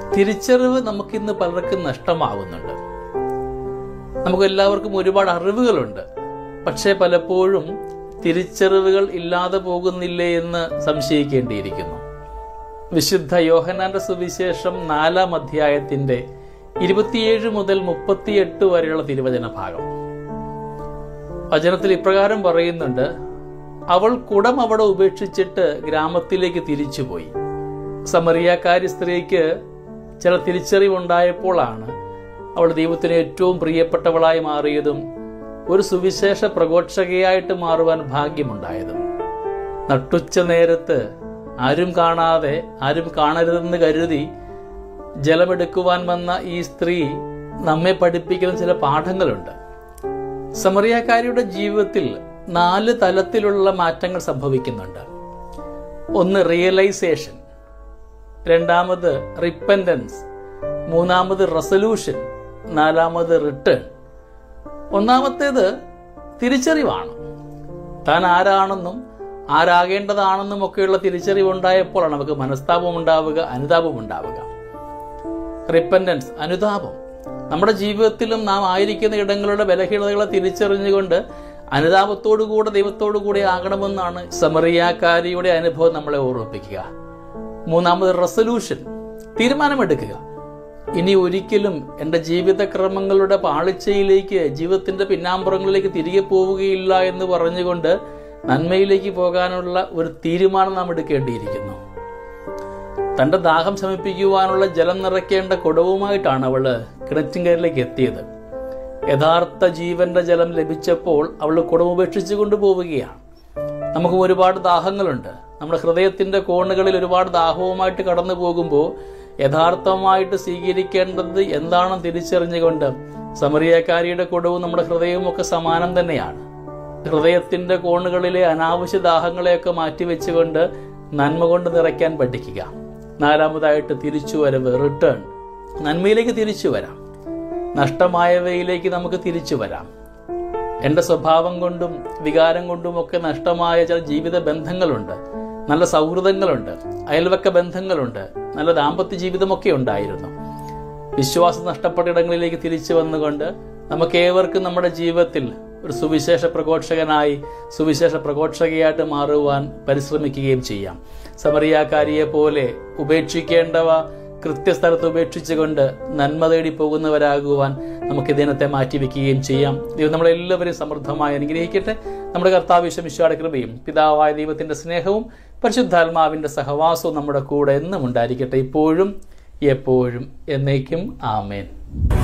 തിരിച്ചറിവ് നമുക്കിന്ന് പലർക്കും നഷ്ടമാവുന്നുണ്ട് നമുക്ക് എല്ലാവർക്കും ഒരുപാട് അറിവുകളുണ്ട് പക്ഷേ പലപ്പോഴും തിരിച്ചറിവുകൾ ഇല്ലാതെ പോകുന്നില്ലേ എന്ന് സംശയിക്കേണ്ടിയിരിക്കുന്നു വിശുദ്ധ യോഹനാന്റെ സുവിശേഷം നാലാം അധ്യായത്തിന്റെ ഇരുപത്തിയേഴ് മുതൽ മുപ്പത്തിയെട്ട് വരെയുള്ള തിരുവചന ഭാഗം വചനത്തിൽ ഇപ്രകാരം പറയുന്നുണ്ട് അവൾ കുടം അവിടെ ഉപേക്ഷിച്ചിട്ട് ഗ്രാമത്തിലേക്ക് തിരിച്ചുപോയി സമറിയാക്കാരി സ്ത്രീക്ക് ചില തിരിച്ചറിവുണ്ടായപ്പോഴാണ് അവൾ ദൈവത്തിന് ഏറ്റവും പ്രിയപ്പെട്ടവളായി മാറിയതും ഒരു സുവിശേഷ പ്രഘോഷകയായിട്ട് മാറുവാൻ ഭാഗ്യമുണ്ടായതും നട്ടുച്ച നേരത്ത് ആരും കാണാതെ ആരും കാണരുതെന്ന് കരുതി ജലമെടുക്കുവാൻ വന്ന ഈ സ്ത്രീ നമ്മെ പഠിപ്പിക്കുന്ന ചില പാഠങ്ങളുണ്ട് സമറിയാക്കാരിയുടെ ജീവിതത്തിൽ നാല് തലത്തിലുള്ള മാറ്റങ്ങൾ സംഭവിക്കുന്നുണ്ട് ഒന്ന് റിയലൈസേഷൻ രണ്ടാമത് റിപ്പൻഡൻസ് മൂന്നാമത് റെസൊല്യൂഷൻ നാലാമത് റിട്ടേൺ ഒന്നാമത്തേത് തിരിച്ചറിവാണ് താൻ ആരാണെന്നും ആരാകേണ്ടതാണെന്നും ഒക്കെയുള്ള തിരിച്ചറിവുണ്ടായപ്പോഴാണ് നമുക്ക് മനസ്താപം ഉണ്ടാവുക അനുതാപം ഉണ്ടാവുക റിപ്പൻഡൻസ് അനുതാപം നമ്മുടെ ജീവിതത്തിലും നാം ആയിരിക്കുന്ന ഇടങ്ങളുടെ ബലഹീനതകളെ തിരിച്ചറിഞ്ഞുകൊണ്ട് അനുതാപത്തോടുകൂടെ ദൈവത്തോടു കൂടെ ആകണമെന്നാണ് സമറിയാക്കാരിയുടെ അനുഭവം നമ്മളെ ഓർമ്മിപ്പിക്കുക മൂന്നാമത് റെസൊല്യൂഷൻ തീരുമാനമെടുക്കുക ഇനി ഒരിക്കലും എൻ്റെ ജീവിതക്രമങ്ങളുടെ പാളിച്ചയിലേക്ക് ജീവിതത്തിന്റെ പിന്നാമ്പുറങ്ങളിലേക്ക് തിരികെ പോവുകയില്ല എന്ന് പറഞ്ഞുകൊണ്ട് നന്മയിലേക്ക് പോകാനുള്ള ഒരു തീരുമാനം നാം എടുക്കേണ്ടിയിരിക്കുന്നു തന്റെ ദാഹം ശമിപ്പിക്കുവാനുള്ള ജലം നിറയ്ക്കേണ്ട കുടവുമായിട്ടാണ് അവള് കിണറ്റിൻകരയിലേക്ക് എത്തിയത് യഥാർത്ഥ ജീവന്റെ ജലം ലഭിച്ചപ്പോൾ അവൾ കുടമുപേക്ഷിച്ചു കൊണ്ടുപോവുകയാണ് നമുക്ക് ഒരുപാട് ദാഹങ്ങളുണ്ട് നമ്മുടെ ഹൃദയത്തിന്റെ കോണുകളിൽ ഒരുപാട് ദാഹവുമായിട്ട് കടന്നു പോകുമ്പോൾ യഥാർത്ഥമായിട്ട് സ്വീകരിക്കേണ്ടത് എന്താണെന്ന് തിരിച്ചറിഞ്ഞുകൊണ്ട് സമറിയക്കാരിയുടെ കുടവും നമ്മുടെ ഹൃദയവും ഒക്കെ സമാനം തന്നെയാണ് ഹൃദയത്തിന്റെ കോണുകളിലെ അനാവശ്യ ദാഹങ്ങളെയൊക്കെ മാറ്റിവെച്ചുകൊണ്ട് നന്മ കൊണ്ട് നിറയ്ക്കാൻ പഠിക്കുക നാലാമതായിട്ട് തിരിച്ചുവരവ് റിട്ടേൺ നന്മയിലേക്ക് തിരിച്ചു വരാം നഷ്ടമായവയിലേക്ക് നമുക്ക് തിരിച്ചു വരാം എൻ്റെ സ്വഭാവം കൊണ്ടും വികാരം കൊണ്ടും ഒക്കെ നഷ്ടമായ ചില ജീവിത ബന്ധങ്ങളുണ്ട് നല്ല സൗഹൃദങ്ങളുണ്ട് അയൽവക്ക ബന്ധങ്ങളുണ്ട് നല്ല ദാമ്പത്യ ജീവിതമൊക്കെ ഉണ്ടായിരുന്നു വിശ്വാസം നഷ്ടപ്പെട്ട ഇടങ്ങളിലേക്ക് തിരിച്ചു വന്നുകൊണ്ട് നമുക്ക് ഏവർക്കും നമ്മുടെ ജീവിതത്തിൽ ഒരു സുവിശേഷ പ്രഘോഷകനായി സുവിശേഷ പ്രഘോഷകയായിട്ട് മാറുവാൻ പരിശ്രമിക്കുകയും ചെയ്യാം സമറിയാക്കാരിയെ പോലെ ഉപേക്ഷിക്കേണ്ടവ കൃത്യസ്ഥലത്ത് ഉപേക്ഷിച്ചുകൊണ്ട് നന്മ തേടി പോകുന്നവരാകുവാൻ നമുക്ക് ദിനത്തെ മാറ്റിവെക്കുകയും ചെയ്യാം ദൈവം നമ്മളെല്ലാവരെയും സമൃദ്ധമായി അനുഗ്രഹിക്കട്ടെ നമ്മുടെ കർത്താവ് വിശ്വമിശ്വാടെ കൃപയും പിതാവായ ദൈവത്തിന്റെ സ്നേഹവും പരിശുദ്ധാത്മാവിന്റെ സഹവാസവും നമ്മുടെ കൂടെ എന്നും ഉണ്ടായിരിക്കട്ടെ ഇപ്പോഴും എപ്പോഴും എന്നേക്കും ആമേൻ